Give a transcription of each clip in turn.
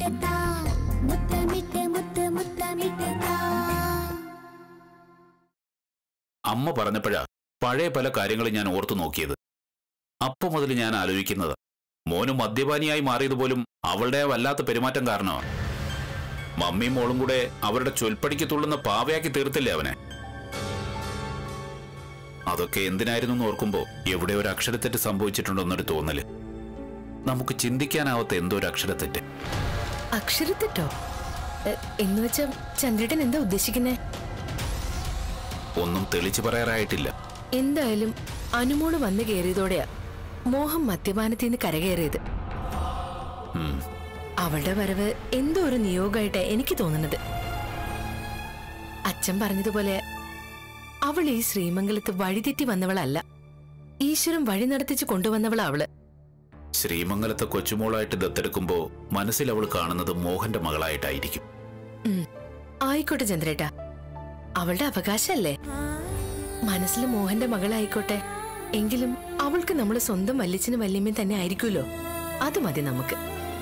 താ മുത്തമിട്ട് മുത്ത് മുത്തമിട്ട് താ അമ്മ പറഞ്ഞപ്പോഴാ പഴയ പല കാര്യങ്ങളും ഞാൻ ഓർത്തു നോക്കിയത് അപ്പൊ മുതൽ ഞാൻ ആലോചിക്കുന്നത് മോന് മദ്യപാനിയായി മാറിയത് പോലും അവളുടെ ആ വല്ലാത്ത പെരുമാറ്റം കാരണമാണ് മമ്മിയും മോളും കൂടെ അവരുടെ ചൊൽപ്പടിക്ക് തുള്ളുന്ന പാവയാക്കി തീർത്തില്ലേ അവനെ അതൊക്കെ എന്തിനായിരുന്നു എന്ന് ഓർക്കുമ്പോ എവിടെ ഒരു അക്ഷരത്തെറ്റ് സംഭവിച്ചിട്ടുണ്ടെന്നൊരു തോന്നല് നമുക്ക് ചിന്തിക്കാനാവാത്ത എന്തോ ഒരു അക്ഷരത്തെറ്റ് അക്ഷരത്തെറ്റോ എ, എന്ന് വെച്ച ചന്ദ്രേട്ടൻ എന്താ ഉദ്ദേശിക്കുന്നേ ഒന്നും തെളിച്ചു പറയാറായിട്ടില്ല എന്തായാലും അനുമോള് വന്നു കയറിയതോടെയാ മോഹം മദ്യപാനത്തിൽ നിന്ന് കരകയറിയത് ഉം. അവളുടെ വരവ് എന്തോ ഒരു നിയോഗമായിട്ടാ എനിക്ക് തോന്നുന്നത് അച്ഛൻ പറഞ്ഞതുപോലെ അവൾ ഈ ശ്രീമംഗലത്ത് വഴിതെറ്റി വന്നവളല്ല ഈശ്വരൻ വഴി നടത്തിച്ചു കൊണ്ടുവന്നവളാ അവള് ശ്രീമംഗലത്തെ കൊച്ചുമോളായിട്ട് ദത്തെടുക്കുമ്പോ മനസ്സിൽ അവൾ കാണുന്നത് മോഹന്റെ മകളായിട്ടായിരിക്കും ഉം. ആയിക്കോട്ടെ ചന്ദ്രേട്ടാ അവളുടെ അവകാശല്ലേ മനസ്സിൽ മോഹന്റെ മകളായിക്കോട്ടെ എങ്കിലും അവൾക്ക് നമ്മൾ സ്വന്തം വല്യച്ഛനും വല്യമ്മയും തന്നെ ആയിരിക്കുമല്ലോ അത് മതി നമുക്ക്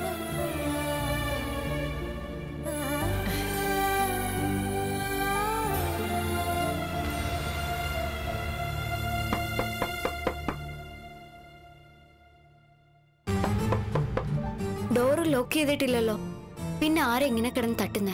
ഡോറ് ലോക്ക് ചെയ്തിട്ടില്ലല്ലോ പിന്നെ ആരെങ്ങനെ കിടന്ന് തട്ടുന്ന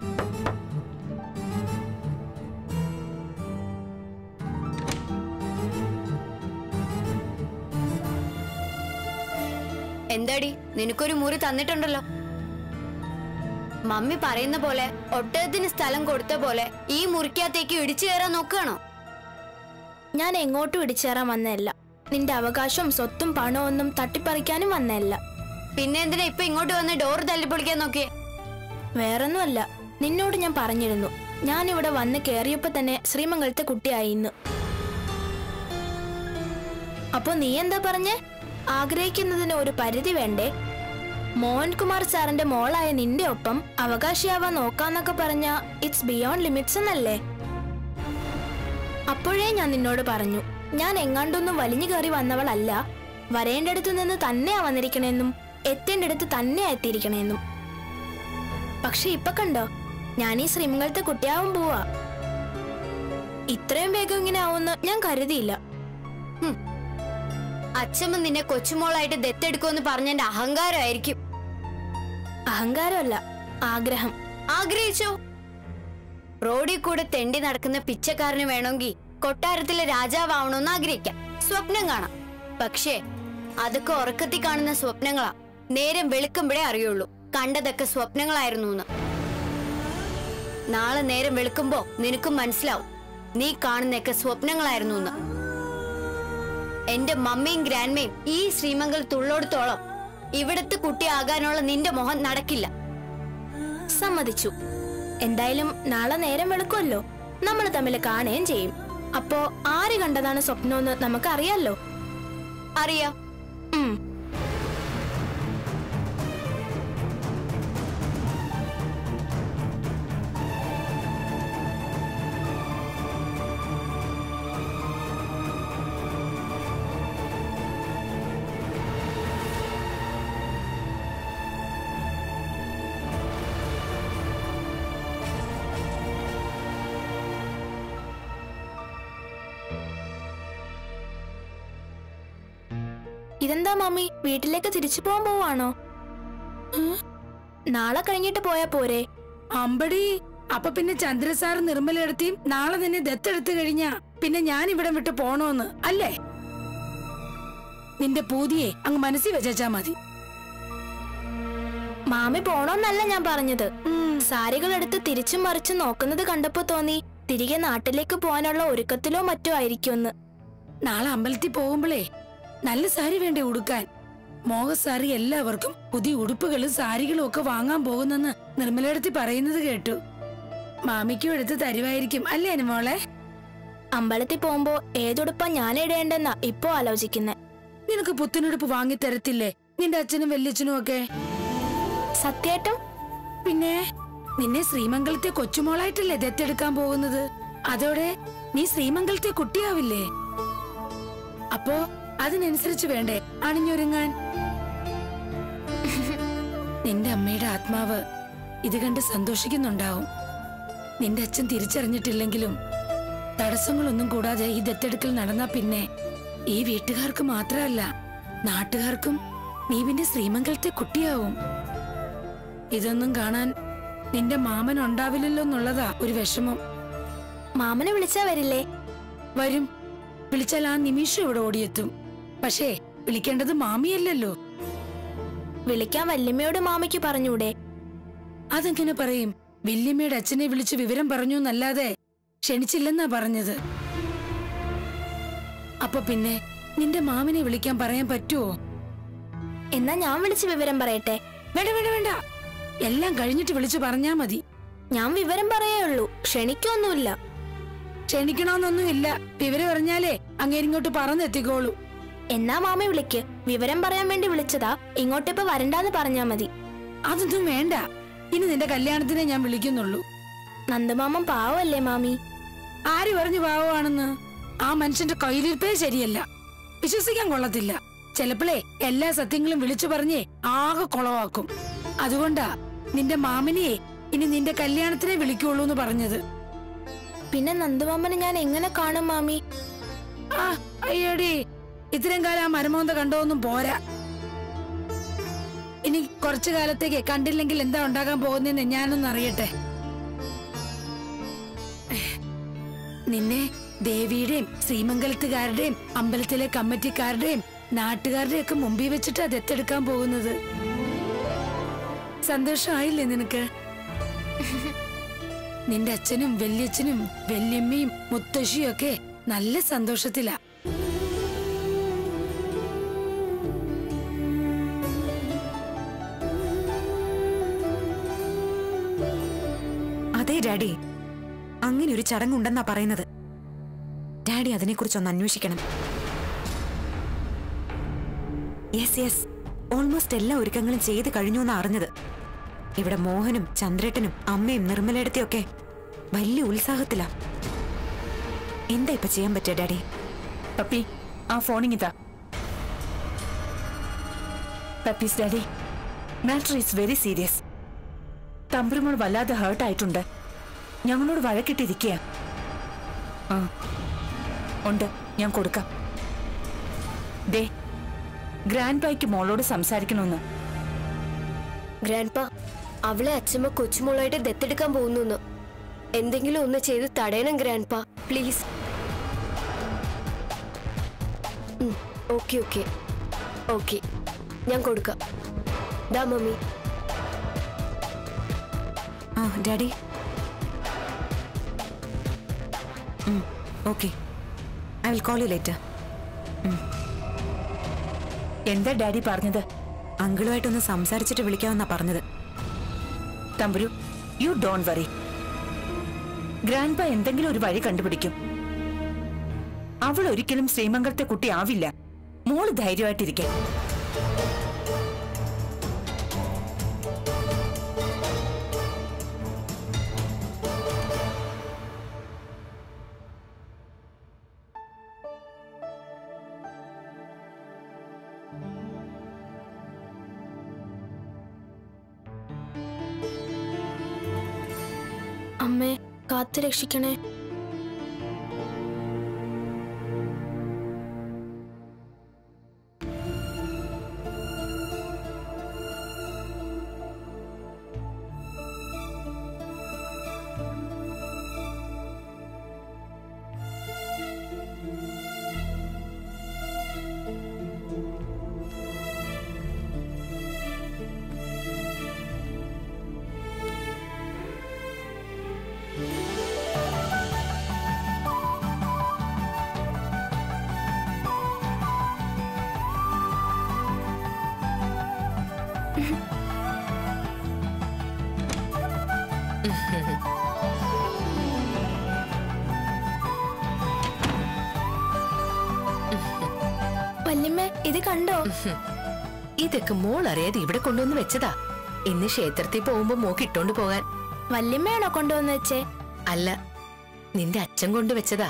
എന്താടി നിനക്കൊരു മുറി തന്നിട്ടുണ്ടല്ലോ മമ്മി പറയുന്ന പോലെ ഒട്ടകത്തിന് സ്ഥലം കൊടുത്ത പോലെ ഈ മുറിക്കകത്തേക്ക് ഇടിച്ചു കയറാൻ നോക്കുകയാണോ ഞാൻ എങ്ങോട്ടും ഇടിച്ചേറാൻ വന്നതല്ല നിന്റെ അവകാശവും സ്വത്തും പണവും ഒന്നും തട്ടിപ്പറിക്കാനും വന്നതല്ല പിന്നെ എന്തിനാ ഇപ്പൊ ഇങ്ങോട്ട് വന്ന് ഡോറ് തല്ലിപ്പൊളിക്കാൻ നോക്കിയേ വേറൊന്നുമല്ല നിന്നോട് ഞാൻ പറഞ്ഞിരുന്നു ഞാൻ ഇവിടെ വന്ന് കേറിയപ്പോ തന്നെ ശ്രീമംഗലത്തെ കുട്ടിയായി ഇന്ന് അപ്പൊ നീ എന്താ പറഞ്ഞേ ആഗ്രഹിക്കുന്നതിന് ഒരു പരിധി വേണ്ടേ മോഹൻകുമാർ സാറിന്റെ മോളായ നിന്റെ ഒപ്പം അവകാശിയാവാൻ നോക്കാന്നൊക്കെ പറഞ്ഞ ഇറ്റ്സ് ബിയോണ്ട് ലിമിറ്റ്സ് എന്നല്ലേ അപ്പോഴേ ഞാൻ നിന്നോട് പറഞ്ഞു ഞാൻ എങ്ങാണ്ടൊന്നും വലിഞ്ഞു കയറി വന്നവളല്ല വരേണ്ടടുത്തു നിന്ന് തന്നെയാ വന്നിരിക്കണേന്നും എത്തേണ്ടടുത്ത് തന്നെയാ എത്തിയിരിക്കണേന്നും പക്ഷെ ഇപ്പൊ കണ്ടോ ഞാൻ ഈ ശ്രീമംഗലത്തെ കുട്ടിയാവും പോവാ ഇത്രയും വേഗം ഇങ്ങനെ ആവുമെന്ന് ഞാൻ കരുതിയില്ല അച്ഛമ്മ നിന്നെ കൊച്ചുമോളായിട്ട് ദത്തെടുക്കുമെന്ന് പറഞ്ഞെന്റെ അഹങ്കാരമായിരിക്കും അഹങ്കാരമല്ല ആഗ്രഹം ആഗ്രഹിച്ചോ റോഡിൽ കൂടെ തെണ്ടി നടക്കുന്ന പിച്ചക്കാരന് വേണമെങ്കിൽ കൊട്ടാരത്തിലെ രാജാവാവണമെന്ന് ആഗ്രഹിക്കാം സ്വപ്നം കാണാം പക്ഷേ അതൊക്കെ ഉറക്കത്തിൽ കാണുന്ന സ്വപ്നങ്ങളാ നേരം വെളുക്കുമ്പോഴേ അറിയുള്ളൂ കണ്ടതൊക്കെ സ്വപ്നങ്ങളായിരുന്നു എന്ന് നാളെ നേരം വെളുക്കുമ്പോ നിനക്കും മനസ്സിലാവും നീ കാണുന്നതൊക്കെ സ്വപ്നങ്ങളായിരുന്നു എന്ന് എന്റെ മമ്മിയും ഗ്രാൻഡ്മയും ഈ ശ്രീമംഗലത്തുള്ളോടത്തോളം ഇവിടത്തെ കുട്ടിയാകാനുള്ള നിന്റെ മോഹം നടക്കില്ല സമ്മതിച്ചു എന്തായാലും നാളെ നേരം വെളുക്കുമല്ലോ നമ്മൾ തമ്മിൽ കാണുകയും ചെയ്യും അപ്പോ ആര് കണ്ടതാണ് സ്വപ്നമെന്ന് നമുക്കറിയാലോ അറിയാം ഉം ഇതെന്താ മമ്മി വീട്ടിലേക്ക് തിരിച്ചു പോകാൻ പോവാണോ ഉം. നാളെ കഴിഞ്ഞിട്ട് പോയാ പോരെ അമ്പടി അപ്പൊ പിന്നെ ചന്ദ്രസാർ നിർമ്മലെടുത്തിയും നാളെ തന്നെ ദത്തെടുത്തു കഴിഞ്ഞാ പിന്നെ ഞാൻ ഇവിടെ വിട്ട് പോണോന്ന് അല്ലേ നിന്റെ പൂതിയെ അങ്ങ് മനസ്സിൽ വെച്ചാ മതി മാമി പോണോന്നല്ല ഞാൻ പറഞ്ഞത് സാരികൾ എടുത്ത് തിരിച്ചും മറിച്ചും നോക്കുന്നത് കണ്ടപ്പോ തോന്നി തിരികെ നാട്ടിലേക്ക് പോകാനുള്ള ഒരുക്കത്തിലോ മറ്റോ ആയിരിക്കുമെന്ന് നാളെ അമ്പലത്തിൽ പോകുമ്പോഴേ നല്ല സാരി വേണ്ടേ ഉടുക്കാൻ മോഹ സാരി എല്ലാവർക്കും പുതിയ ഉടുപ്പുകളും സാരികളും ഒക്കെ വാങ്ങാൻ പോകുന്നെന്ന് നിർമ്മലയെടുത്തി പറയുന്നത് കേട്ടു മാമിക്കും എടുത്ത് തരുമായിരിക്കും അല്ലേ അനുമോളെ അമ്പലത്തിൽ പോകുമ്പോ ഏതുടുപ്പാ ഞാൻ ഇടേണ്ടെന്നാ ഇപ്പോ ആലോചിക്കുന്നെ നിനക്ക് പുത്തനുടുപ്പ് വാങ്ങി തരത്തില്ലേ നിന്റെ അച്ഛനും വല്യച്ഛനും ഒക്കെ സത്യേട്ടം പിന്നെ നിന്നെ ശ്രീമംഗലത്തെ കൊച്ചുമോളായിട്ടല്ലേ ദത്തെടുക്കാൻ പോകുന്നത് അതോടെ നീ ശ്രീമംഗലത്തെ കുട്ടിയാവില്ലേ അപ്പോ അതിനനുസരിച്ച് വേണ്ടേ അണിഞ്ഞൊരുങ്ങാൻ നിന്റെ അമ്മയുടെ ആത്മാവ് ഇത് കണ്ട് സന്തോഷിക്കുന്നുണ്ടാവും നിന്റെ അച്ഛൻ തിരിച്ചറിഞ്ഞിട്ടില്ലെങ്കിലും തടസ്സങ്ങളൊന്നും കൂടാതെ ഈ ദത്തെടുക്കൽ നടന്നാ പിന്നെ ഈ വീട്ടുകാർക്ക് മാത്രമല്ല നാട്ടുകാർക്കും നീ പിന്നെ ശ്രീമംഗലത്തെ കുട്ടിയാവും ഇതൊന്നും കാണാൻ നിന്റെ മാമൻ ഉണ്ടാവില്ലല്ലോ എന്നുള്ളതാ ഒരു വിഷമം മാമനെ വിളിച്ചാ വരില്ലേ വരും വിളിച്ചാൽ ആ നിമിഷം ഇവിടെ ഓടിയെത്തും പക്ഷേ വിളിക്കേണ്ടത് മാമിയല്ലല്ലോ വിളിക്കാൻ വല്യമ്മയോട് മാമയ്ക്ക് പറഞ്ഞൂടെ അതെങ്ങനെ പറയും വല്യമ്മയുടെ അച്ഛനെ വിളിച്ച് വിവരം പറഞ്ഞു എന്നല്ലാതെ ക്ഷണിച്ചില്ലെന്നാ പറഞ്ഞത് അപ്പൊ പിന്നെ നിന്റെ മാമിനെ വിളിക്കാൻ പറയാൻ പറ്റുമോ എന്നാ ഞാൻ വിളിച്ച് വിവരം പറയട്ടെ വേണ്ട വേണ്ട വേണ്ട എല്ലാം കഴിഞ്ഞിട്ട് വിളിച്ചു പറഞ്ഞാ മതി ഞാൻ വിവരം പറയേ ഉള്ളൂ ക്ഷണിക്കൊന്നുമില്ല ക്ഷണിക്കണമെന്നൊന്നും ഇല്ല വിവരം അറിഞ്ഞാലേ അങ്ങേരിങ്ങോട്ട് പറന്നെത്തിക്കോളൂ എന്നാ മാമ വിളിക്ക് വിവരം പറയാൻ വേണ്ടി വിളിച്ചതാ ഇങ്ങോട്ടിപ്പോ വരണ്ടാന്ന് പറഞ്ഞാ മതി അതൊന്നും വേണ്ട ഇനി നിന്റെ കല്യാണത്തിനെ ഞാൻ വിളിക്കുന്നുള്ളൂ നന്ദമാമൻ പാവല്ലേ മാമി ആര് പറഞ്ഞു പാവമാണെന്ന് ആ മനുഷ്യന്റെ കയ്യിലിരിപ്പേ ശരിയല്ല വിശ്വസിക്കാൻ കൊള്ളത്തില്ല ചിലപ്പോഴേ എല്ലാ സത്യങ്ങളും വിളിച്ചു പറഞ്ഞേ ആകെ കുളവാക്കും അതുകൊണ്ടാ നിന്റെ മാമനെയെ ഇനി നിന്റെ കല്യാണത്തിനെ വിളിക്കുള്ളൂ എന്ന് പറഞ്ഞത് പിന്നെ നന്ദമാമനെ ഞാൻ എങ്ങനെ കാണും മാമി ആ അയ്യടി ഇത്രയും കാലം ആ മരമോന്ത കണ്ടോന്നും പോരാ ഇനി കുറച്ചു കാലത്തേക്ക് കണ്ടില്ലെങ്കിൽ എന്താ ഉണ്ടാകാൻ പോകുന്നതെന്ന് ഞാനൊന്ന് അറിയട്ടെ നിന്നെ ദേവിയുടെയും ശ്രീമംഗലത്തുകാരുടെയും അമ്പലത്തിലെ കമ്മിറ്റിക്കാരുടെയും നാട്ടുകാരുടെയും ഒക്കെ മുമ്പിൽ വെച്ചിട്ട് അത് എത്തെടുക്കാൻ പോകുന്നത് സന്തോഷമായില്ലേ നിനക്ക് നിന്റെ അച്ഛനും വല്യച്ഛനും വല്യമ്മയും മുത്തശ്ശിയും ഒക്കെ നല്ല സന്തോഷത്തിലാ അതെ ഡാഡി അങ്ങനെ ഒരു ചടങ്ങുണ്ടെന്നാ പറയുന്നത് ഡാഡി അതിനെക്കുറിച്ചൊന്ന് അന്വേഷിക്കണം യെസ് യെസ് ഓൾമോസ്റ്റ് എല്ലാ ഒരുക്കങ്ങളും ചെയ്ത് കഴിഞ്ഞു എന്നാ അറിഞ്ഞത് ഇവിടെ മോഹനും ചന്ദ്രേട്ടനും അമ്മയും നിർമ്മലയിടത്തെയും ഒക്കെ വലിയ ഉത്സാഹത്തിലാ എന്താ ഇപ്പൊ ചെയ്യാൻ പറ്റുക ഡാഡി പപ്പി ആ ഫോണിങ്ങിതാ പപ്പീസ് daddy matter is very serious തമ്പുരുമോൾ വല്ലാതെ ഹേർട്ട് ആയിട്ടുണ്ട് ഞങ്ങളോട് വഴക്കിട്ടിരിക്കുക ആ ഉണ്ട് ഞാൻ കൊടുക്കാം ദേ ഗ്രാൻഡ് ബൈക്ക് മോളോട് സംസാരിക്കണമെന്ന് ഗ്രാൻഡ്പ അവളെ അച്ഛമ്മ കൊച്ചുമോളായിട്ട് ദത്തെടുക്കാൻ പോകുന്നു എന്തെങ്കിലും ഒന്ന് ചെയ്ത് തടയണം grandpa please okay okay okay ഞാൻ കൊടുക്കാം ദാ മമ്മി ആ daddy okay I will call you later എന്താ ഡാഡി പറഞ്ഞത് അങ്കിളുമായിട്ടൊന്ന് സംസാരിച്ചിട്ട് വിളിക്കാമെന്നാ പറഞ്ഞത് Thamburu you don't worry grandpa എന്തെങ്കിലും ഒരു വഴി കണ്ടുപിടിക്കും അവൾ ഒരിക്കലും ശ്രീമംഗലത്തെ കുട്ടി ആവില്ല മോള് ധൈര്യമായിട്ടിരിക്കെ അമ്മേ കാത്തു രക്ഷിക്കണേ വല്യമ്മ ഇത് കണ്ടോ ഇതൊക്കെ മോൾ അറിയാതെ ഇവിടെ കൊണ്ടുവന്ന് വെച്ചതാ ഇന്ന് ക്ഷേത്രത്തിൽ പോകുമ്പോ മോക്ക് ഇട്ടോണ്ട് പോകാൻ വല്യമ്മയാണോ കൊണ്ടുവന്ന് വെച്ചേ അല്ല നിന്റെ അച്ഛൻ കൊണ്ടുവച്ചതാ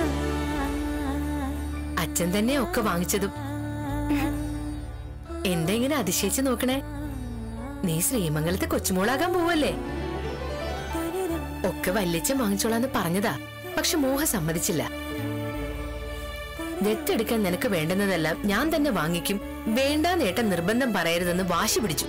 അച്ഛൻ തന്നെ ഒക്കെ വാങ്ങിച്ചതും എന്താ ഇങ്ങനെ അതിശയിച്ച് നോക്കണേ നീ ശ്രീമംഗലത്തെ കൊച്ചുമോളാകാൻ പോവല്ലേ ഒക്കെ വല്യച്ഛൻ വാങ്ങിച്ചോളാന്ന് പറഞ്ഞതാ പക്ഷെ മോഹ സമ്മതിച്ചില്ല ദത്തെടുക്കാൻ നിനക്ക് വേണ്ടുന്നതെല്ലാം ഞാൻ തന്നെ വാങ്ങിക്കും വേണ്ടാ നേട്ട നിർബന്ധം പറയരുതെന്ന് വാശി പിടിച്ചു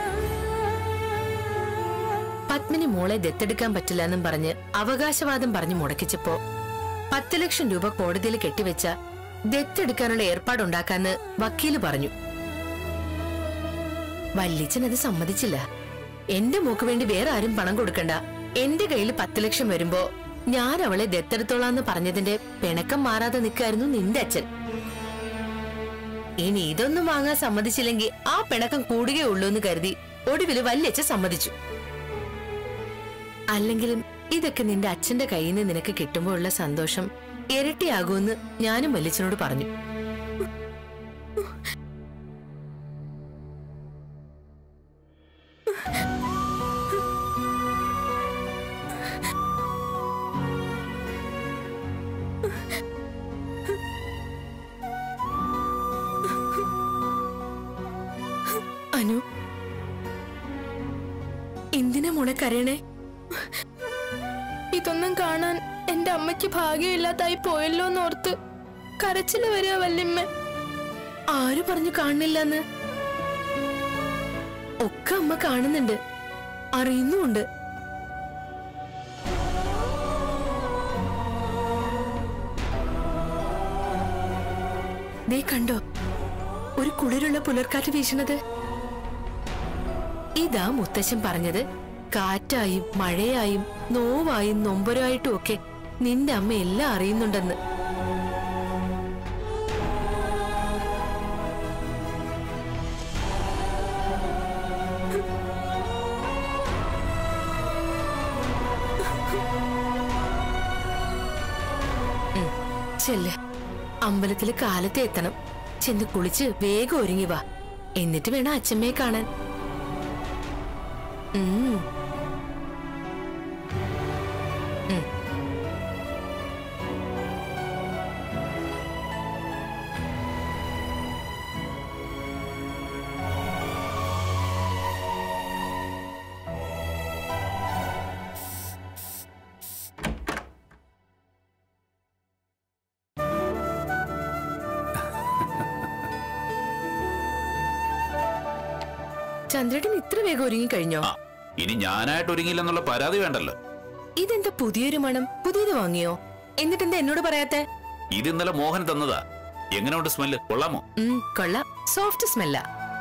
പത്മിനി മോളെ ദത്തെടുക്കാൻ പറ്റില്ല എന്നും പറഞ്ഞ് അവകാശവാദം പറഞ്ഞ് മുടക്കിച്ചപ്പോ പത്ത് ലക്ഷം രൂപ കോടതിയിൽ കെട്ടിവെച്ച ദത്തെടുക്കാനുള്ള ഏർപ്പാടുണ്ടാക്കാന്ന് വക്കീല് പറഞ്ഞു വല്ലിച്ചൻ അത് സമ്മതിച്ചില്ല എന്റെ മോക്ക് വേണ്ടി വേറെ ആരും പണം കൊടുക്കണ്ട എന്റെ കയ്യിൽ പത്ത് ലക്ഷം വരുമ്പോ ഞാൻ അവളെ ദത്തെടുത്തോളാന്ന് പറഞ്ഞതിന്റെ പിണക്കം മാറാതെ നിൽക്കായിരുന്നു നിന്റെ അച്ഛൻ ഇനി ഇതൊന്നും വാങ്ങാൻ സമ്മതിച്ചില്ലെങ്കിൽ ആ പിണക്കം കൂടുകയുള്ളൂ എന്ന് കരുതി ഒടുവില് വല്യച്ഛൻ സമ്മതിച്ചു അല്ലെങ്കിലും ഇതൊക്കെ നിന്റെ അച്ഛന്റെ കയ്യിൽ നിന്ന് നിനക്ക് കിട്ടുമ്പോൾ ഉള്ള സന്തോഷം ഇരട്ടിയാകുമെന്ന് ഞാനും വല്യച്ഛനോട് പറഞ്ഞു അനു എന്തിനാ മോളെ കരയണേ ഇതൊന്നും കാണാൻ എന്റെ അമ്മയ്ക്ക് ഭാഗ്യമില്ലാതായി പോയല്ലോ എന്നോർത്ത് കരച്ചില് വരിക വല്യമ്മ ആര് പറഞ്ഞു കാണുന്നില്ലെന്ന് ഒക്കെ അമ്മ കാണുന്നുണ്ട് അറിയുന്നുമുണ്ട് ദേ കണ്ടോ ഒരു കുളിരുള്ള പുലർക്കാറ്റ് വീശണത് ഇതാ മുത്തശ്ശൻ പറഞ്ഞത് കാറ്റായും മഴയായും നോവായും നൊമ്പരായിട്ടും ഒക്കെ നിന്റെ അമ്മ എല്ലാം അറിയുന്നുണ്ടെന്ന് ചെല്ല് അമ്പലത്തില് കാലത്ത് എത്തണം ചെന്ന് കുളിച്ച് വേഗം ഒരുങ്ങി വാ എന്നിട്ട് വേണം അച്ഛമ്മയെ കാണാൻ ഉം. ഉം. ചന്ദ്രേട്ടൻ ഇത്ര വേഗം ഒരുങ്ങി കഴിഞ്ഞോ ആ ഇനി ഞാനായിട്ട് ഒരുങ്ങിയില്ലെന്നുള്ള പരാതി വേണ്ടല്ലോ ഇതെന്താ പുതിയൊരു മണം പുതിയത് വാങ്ങിയോ എന്നിട്ടെന്താ എന്നോട് പറയാത്തെ ഇത് ഇന്നലെ മോഹൻ തന്നതാ എങ്ങനെയുണ്ട് സ്മെല്ല് കൊള്ളാമോ ഉം, കൊള്ളാം സോഫ്റ്റ് സ്മെല്ല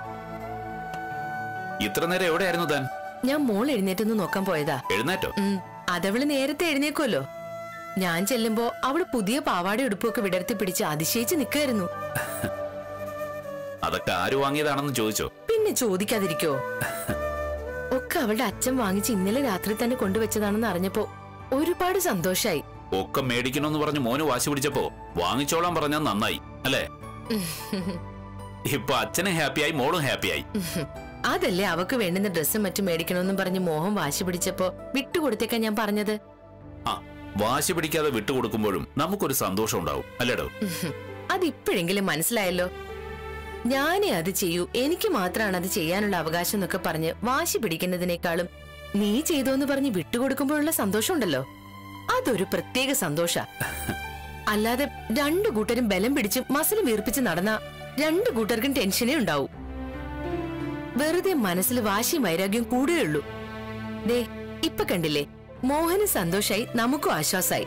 ഇത്ര നേരം എവിടെയായിരുന്നു താൻ ഞാൻ മോൾ എഴുന്നേറ്റൊന്ന് നോക്കാൻ പോയതാ എഴുന്നേറ്റോ ഉം, അതവള് നേരത്തെ എഴുന്നേക്കുമല്ലോ ഞാൻ ചെല്ലുമ്പോ അവള് പുതിയ പാവാട ഉടുപ്പൊക്കെ വിടർത്തി പിടിച്ച് അതിശയിച്ച് നിൽക്കായിരുന്നു അതൊക്കെ ആര് വാങ്ങിയതാണെന്ന് ചോദിച്ചോ പിന്നെ ചോദിക്കാതിരിക്കോ ഒക്കെ അവളുടെ അച്ഛൻ വാങ്ങിച്ച് ഇന്നലെ രാത്രി തന്നെ കൊണ്ടുവച്ചതാണെന്ന് അറിഞ്ഞപ്പോ ഒരുപാട് സന്തോഷായി ഒക്കെ മേടിക്കണമെന്ന് പറഞ്ഞ് മോന് വാശി പിടിച്ചപ്പോ വാങ്ങിച്ചോളാൻ പറഞ്ഞാൽ നന്നായി അല്ലേ ഇപ്പൊ അച്ഛനും ഹാപ്പിയായി മോളും ഹാപ്പിയായി അതല്ലേ അവക്ക് വേണ്ടുന്ന ഡ്രസ്സും മറ്റും മേടിക്കണമെന്നും പറഞ്ഞ് മോഹൻ വാശി പിടിച്ചപ്പോ വിട്ടുകൊടുത്തേക്കാ ഞാൻ പറഞ്ഞത് ആ വാശി പിടിക്കാതെ വിട്ടുകൊടുക്കുമ്പോഴും നമുക്കൊരു സന്തോഷം ഉണ്ടാവും അല്ലേടോ അതിപ്പോഴെങ്കിലും മനസ്സിലായല്ലോ ഞാനേ അത് ചെയ്യൂ എനിക്ക് മാത്രമാണ് അത് ചെയ്യാനുള്ള അവകാശം എന്നൊക്കെ പറഞ്ഞ് വാശി പിടിക്കുന്നതിനേക്കാളും നീ ചെയ്തോന്ന് പറഞ്ഞ് വിട്ടുകൊടുക്കുമ്പോഴുള്ള സന്തോഷമുണ്ടല്ലോ അതൊരു പ്രത്യേക സന്തോഷ അല്ലാതെ രണ്ടു കൂട്ടരും ബലം പിടിച്ച് മസിൽ വീർപ്പിച്ച് നടന്ന രണ്ടു കൂട്ടർക്കും ടെൻഷനേ ഉണ്ടാവൂ വെറുതെ മനസ്സിൽ വാശിയും വൈരാഗ്യം കൂടുകയുള്ളൂ ദേ ഇപ്പൊ കണ്ടില്ലേ മോഹന് സന്തോഷായി നമുക്കും ആശ്വാസായി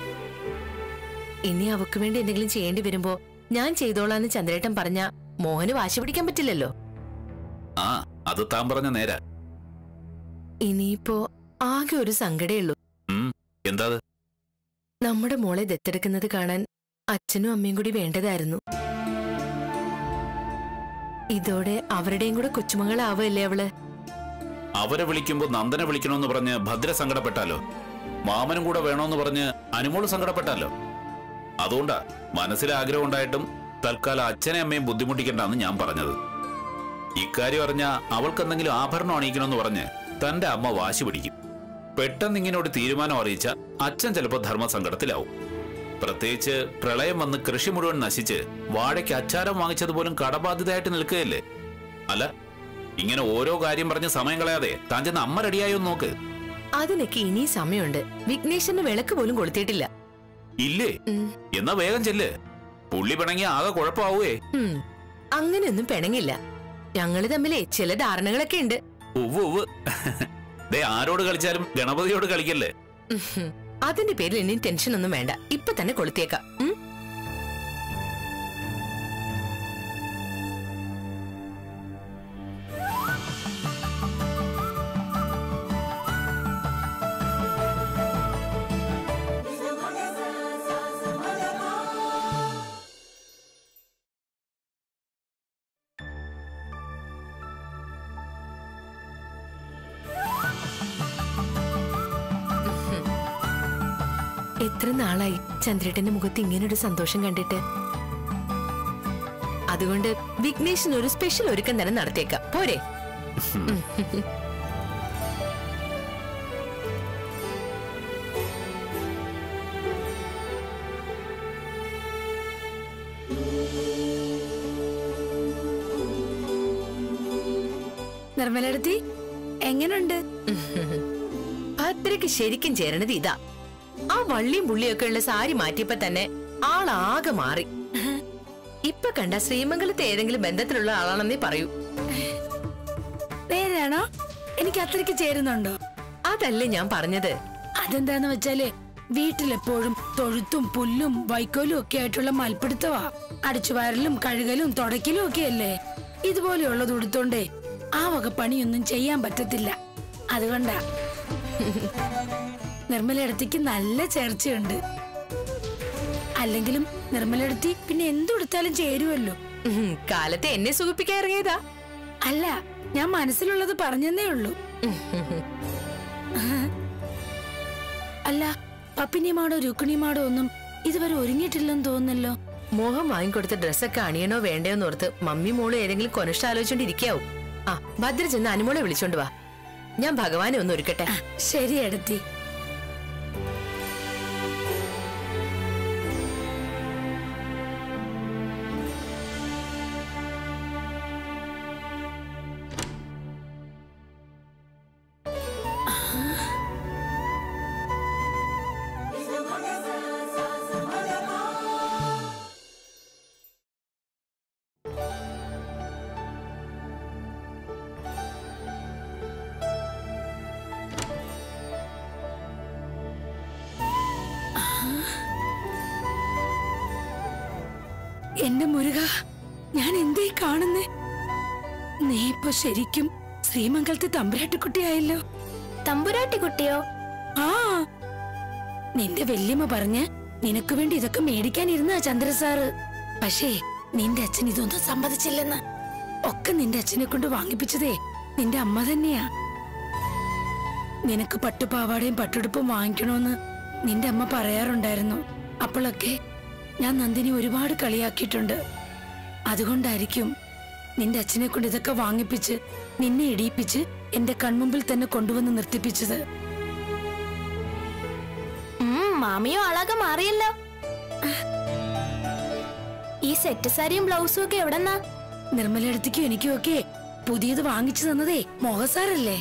ഇനി അവക്ക് വേണ്ടി എന്തെങ്കിലും ചെയ്യേണ്ടി വരുമ്പോ ഞാൻ ചെയ്തോളാന്ന് ചന്ദ്രേട്ടൻ പറഞ്ഞ മോഹന് വാശി പിടിക്കാൻ പറ്റില്ലല്ലോ ആ അത് താൻ പറഞ്ഞ നേരാ ഇനിയിപ്പോ ആകെ ഒരു സങ്കടേ ഉള്ളൂ ഉം എന്താ അത്? നമ്മുടെ മോളെ ദത്തെടുക്കുന്നത് കാണാൻ അച്ഛനും അമ്മയും കൂടി വേണ്ടതായിരുന്നു ഇതോടെ അവരുടെയും കൂടെ കൊച്ചുമകളാവല്ലേ അവള് അവരെ വിളിക്കുമ്പോ നന്ദനെ വിളിക്കണമെന്ന് പറഞ്ഞ് ഭദ്ര സങ്കടപ്പെട്ടാലോ മാമനും കൂടെ വേണോന്ന് പറഞ്ഞ് അനുമോള് സങ്കടപ്പെട്ടാലോ അതുകൊണ്ടാ മനസ്സിൽ ആഗ്രഹം ഉണ്ടായിട്ടും തൽക്കാലം അച്ഛനെ അമ്മയും ബുദ്ധിമുട്ടിക്കണ്ടെന്ന് ഞാൻ പറഞ്ഞത് ഇക്കാര്യം അറിഞ്ഞ അവൾക്ക് എന്തെങ്കിലും ആഭരണം അണിയിക്കണമെന്ന് പറഞ്ഞ് തന്റെ അമ്മ വാശി പിടിക്കും പെട്ടെന്ന് ഇങ്ങനെ ഒരു തീരുമാനം അറിയിച്ച അച്ഛൻ ചിലപ്പോൾ ധർമ്മസങ്കടത്തിലാവും പ്രത്യേകിച്ച് പ്രളയം വന്ന് കൃഷി മുഴുവൻ നശിച്ച് വാഴയ്ക്ക് അച്ചാരം വാങ്ങിച്ചത് പോലും കടബാധിതയായിട്ട് നിൽക്കുകയല്ലേ അല്ല ഇങ്ങനെ ഓരോ കാര്യം പറഞ്ഞ് സമയം കളയാതെ താൻ ചെന്ന് അമ്മ റെഡിയായോ എന്ന് നോക്ക് അതിനൊക്കെ ഇനി സമയമുണ്ട് വിഘ്നേശ്വരന് വിളക്ക് പോലും കൊളുത്തിയിട്ടില്ല ഇല്ലേ ഉം. എന്നാ വേഗം ചെല്ല് പുള്ളി പിണങ്ങി ആകെ കുഴപ്പമാവേ ഉം. അങ്ങനെയൊന്നും പിണങ്ങില്ല ഞങ്ങള് തമ്മിലേ ചില ധാരണകളൊക്കെ ഉണ്ട് ഉവ്വ് ഉവ്വ് ദേ ആരോട് കളിച്ചാലും ഗണപതിയോട് കളിക്കല്ലേ ഉഹും. അതിന്റെ പേരിൽ ഇനി ടെൻഷൻ ഒന്നും വേണ്ട ഇപ്പൊ തന്നെ കൊളുത്തിയേക്കാം ഉം? എത്ര നാളായി ചന്ദ്രേട്ടന്റെ മുഖത്ത് ഇങ്ങനൊരു സന്തോഷം കണ്ടിട്ട് അതുകൊണ്ട് വിഘ്നേഷിന് ഒരു സ്പെഷ്യൽ ഒരുക്കം തന്നെ നടത്തിയേക്കാം പോരെ നിർമ്മലെടുത്തി എങ്ങനുണ്ട് ഭദ്രയ്ക്ക് ശരിക്കും ചേരണത് ഇതാ ആ വള്ളിയും പുള്ളിയൊക്കെ ഉള്ള സാരി മാറ്റിയപ്പോ തന്നെ ആളാകെ മാറി ഇപ്പൊ കണ്ട ശ്രീമംഗലത്തെ ഏതെങ്കിലും ബന്ധത്തിലുള്ള ആളാണെന്നേ പറയൂ നേരാണോ എനിക്ക് അത്രയ്ക്ക് ചേരുന്നുണ്ടോ അതല്ലേ ഞാൻ പറഞ്ഞത് അതെന്താന്ന് വെച്ചാല് വീട്ടിലെപ്പോഴും തൊഴുത്തും പുല്ലും വൈക്കോലും ഒക്കെ ആയിട്ടുള്ള മൽപ്പിടുത്തവാ അടിച്ചുവാരലും കഴുകലും തുടയ്ക്കലും ഒക്കെ അല്ലേ ഇതുപോലെയുള്ളത് ഉടുത്തോണ്ടേ ആ വക പണിയൊന്നും ചെയ്യാൻ പറ്റത്തില്ല അതുകൊണ്ടാ നിർമ്മലയിടത്തേക്ക് നല്ല ചേർച്ചയുണ്ട് അല്ലെങ്കിലും നിർമ്മലയിടത്തി പിന്നെ എന്തുടുത്താലും ചേരുമല്ലോ ഉം, കാലത്തെ എന്നെ സുഖിപ്പിക്കാൻ ഇറങ്ങിയതാ അല്ല ഞാൻ മനസ്സിലുള്ളത് പറഞ്ഞെന്നേ ഉള്ളൂ അല്ല പപ്പിനിമാടോ രുക്മിണിമാടോ ഒന്നും ഇതുവരെ ഒരുങ്ങിയിട്ടില്ലെന്ന് തോന്നുന്നല്ലോ മോഹം വാങ്ങിക്കൊടുത്ത ഡ്രസ്സൊക്കെ അണിയണോ വേണ്ടയോന്ന് ഓർത്ത് മമ്മി മോള് ഏതെങ്കിലും കൊനഷ്ട ആലോചിച്ചോണ്ടിരിക്കാവും ആ ഭദ്ര ചെന്ന് അനുമോളെ വിളിച്ചോണ്ട് വാ ഞാൻ ഭഗവാനെ ഒന്ന് ഒരുക്കട്ടെ ശരി എടുത്തി എന്റെ മുരുക ഞാൻ എന്തേ കാണുന്നേ നീ ഇപ്പൊ ശരിക്കും ശ്രീമംഗലത്തെ തമ്പുരാട്ടിക്കുട്ടിയായല്ലോ തമ്പുരാട്ടി കുട്ടിയോ ആ നിന്റെ വല്യമ്മ പറഞ്ഞ് നിനക്ക് വേണ്ടി ഇതൊക്കെ മേടിക്കാനിരുന്ന ചന്ദ്ര സാറ് പക്ഷേ നിന്റെ അച്ഛൻ ഇതൊന്നും സമ്മതിച്ചില്ലെന്ന് ഒക്കെ നിന്റെ അച്ഛനെ കൊണ്ട് വാങ്ങിപ്പിച്ചതേ നിന്റെ അമ്മ തന്നെയാ നിനക്ക് പട്ടുപാവാടയും പട്ടുടുപ്പും വാങ്ങിക്കണോന്ന് നിന്റെ അമ്മ പറയാറുണ്ടായിരുന്നു അപ്പോഴൊക്കെ ഞാൻ നന്ദിനി ഒരുപാട് കളിയാക്കിയിട്ടുണ്ട് അതുകൊണ്ടായിരിക്കും നിന്റെ അച്ഛനെ കൊണ്ട് ഇതൊക്കെ വാങ്ങിപ്പിച്ച് നിന്നെ ഇടിയിപ്പിച്ച് എന്റെ കൺമുമ്പിൽ തന്നെ കൊണ്ടുവന്ന് നിർത്തിപ്പിച്ചത് ഉം, മാമിയോ ആളാകെ മാറിയല്ലോ ഈ സെറ്റ് സാരിയും ബ്ലൗസും ഒക്കെ എവിടെന്നാ നിർമ്മലടുത്തേക്കും എനിക്കും ഒക്കെ പുതിയത് വാങ്ങിച്ചു തന്നതേ മോഹസാറല്ലേ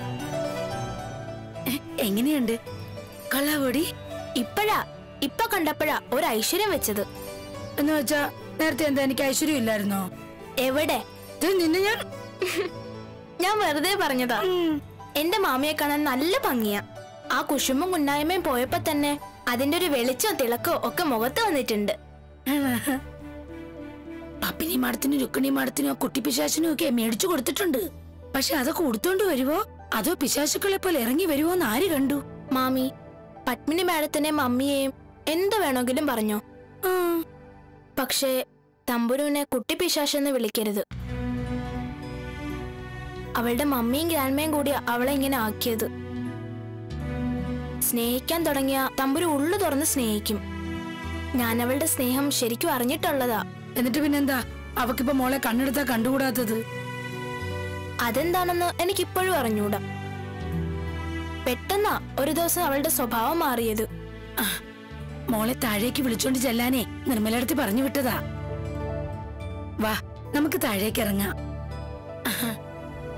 എ, എങ്ങനെയുണ്ട് കള്ളാവോടി ഇപ്പഴാ ഇപ്പൊ കണ്ടപ്പോഴാ ഒരു ഐശ്വര്യം വെച്ചത് എന്ന് വെച്ചാ നേരത്തെ എന്താ എനിക്ക് ഐശ്വര്യം ഇല്ലായിരുന്നോ എവിടെ ഇത് നിന്നെ ഞാൻ ഞാൻ വെറുതെ പറഞ്ഞതാ എന്റെ മാമിയെ കാണാൻ നല്ല ഭംഗിയാ ആ കുശുമ്പും കുന്നായ്മയും പോയപ്പോ തന്നെ അതിന്റെ ഒരു വെളിച്ചവും തിളക്കവും ഒക്കെ മുഖത്ത് വന്നിട്ടുണ്ട് പപ്പിനി മാടത്തിനും രുക്മിണി മാടത്തിനും ആ കുട്ടി പിശാച്ചിനും ഒക്കെ മേടിച്ചു കൊടുത്തിട്ടുണ്ട് പക്ഷെ അതൊക്കെ കൊടുത്തോണ്ട് വരുവോ അതോ പിശാചുക്കളെ പോലെ ഇറങ്ങി വരുവോ എന്ന് ആര് കണ്ടു മാമി പത്മിനി മാഡത്തിനെ മമ്മിയെയും എന്ത് വേണമെങ്കിലും പറഞ്ഞോ ആ, പക്ഷേ തമ്പുരുവിനെ കുട്ടി പിശാശെന്ന് വിളിക്കരുത് അവളുടെ മമ്മിയും ഗ്രാൻഡ്മയും കൂടി അവളെ ഇങ്ങനെ ആക്കിയത് സ്നേഹിക്കാൻ തുടങ്ങിയ തമ്പുരു ഉള്ളു തുറന്ന് സ്നേഹിക്കും ഞാൻ അവളുടെ സ്നേഹം ശരിക്കും അറിഞ്ഞിട്ടുള്ളതാ എന്നിട്ട് പിന്നെന്താ അവക്കിപ്പോ മോളെ കണ്ണെടുത്താ കണ്ടുകൂടാത്തത് അതെന്താണെന്ന് എനിക്കിപ്പോഴും അറിഞ്ഞൂടാ പെട്ടെന്നാ ഒരു ദിവസം അവളുടെ സ്വഭാവം മാറിയത് ആ, മോളെ താഴേക്ക് വിളിച്ചോണ്ട് ചെല്ലാനേ നിർമ്മലടുത്ത് പറഞ്ഞു വിട്ടതാ വാ നമുക്ക് താഴേക്ക് ഇറങ്ങാം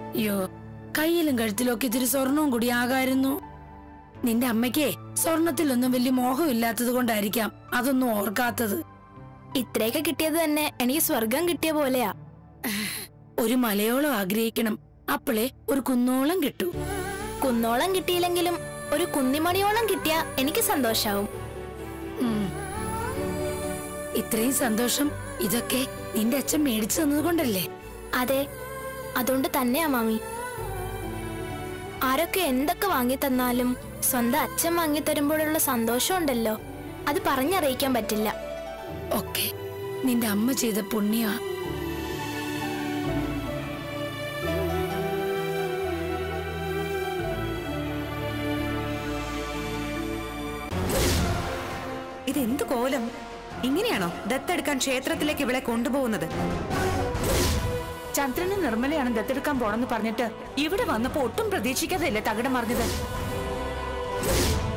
അയ്യോ കയ്യിലും കഴുത്തിലും ഒക്കെ ഇത്തിരി സ്വർണവും കൂടി ആകായിരുന്നു നിന്റെ അമ്മയ്ക്കേ സ്വർണത്തിലൊന്നും വലിയ മോഹമില്ലാത്തത് കൊണ്ടായിരിക്കാം അതൊന്നും ഓർക്കാത്തത് ഇത്രയൊക്കെ കിട്ടിയത് തന്നെ എനിക്ക് സ്വർഗം കിട്ടിയ പോലെയാ ഒരു മലയോളം ആഗ്രഹിക്കണം അപ്പോളേ ഒരു കുന്നോളം കിട്ടൂ കുന്നോളം കിട്ടിയില്ലെങ്കിലും ഒരു കുന്നിമണിയോളം കിട്ടിയ എനിക്ക് സന്തോഷാവും ഉം. ഇത്രയും സന്തോഷം ഇതൊക്കെ നിന്റെ അച്ഛൻ മേടിച്ചു തന്നത് കൊണ്ടല്ലേ അതെ അതുകൊണ്ട് തന്നെയാ മാമി ആരൊക്കെ എന്തൊക്കെ വാങ്ങി തന്നാലും സ്വന്തം അച്ഛൻ വാങ്ങി തരുമ്പോഴുള്ള സന്തോഷം ഉണ്ടല്ലോ അത് പറഞ്ഞറിയിക്കാൻ പറ്റില്ല ഒക്കെ നിന്റെ അമ്മ ചെയ്ത പുണ്യ ഇതെന്ത് കോലം ഇങ്ങനെയാണോ ദത്തെടുക്കാൻ ക്ഷേത്രത്തിലേക്ക് ഇവളെ കൊണ്ടുപോകുന്നത് ചന്ദ്രനും നിർമ്മലയാണ് ദത്തെടുക്കാൻ പോണെന്ന് പറഞ്ഞിട്ട് ഇവിടെ വന്നപ്പോ ഒട്ടും പ്രതീക്ഷിക്കാതെയല്ലേ തകിടം മറിഞ്ഞത്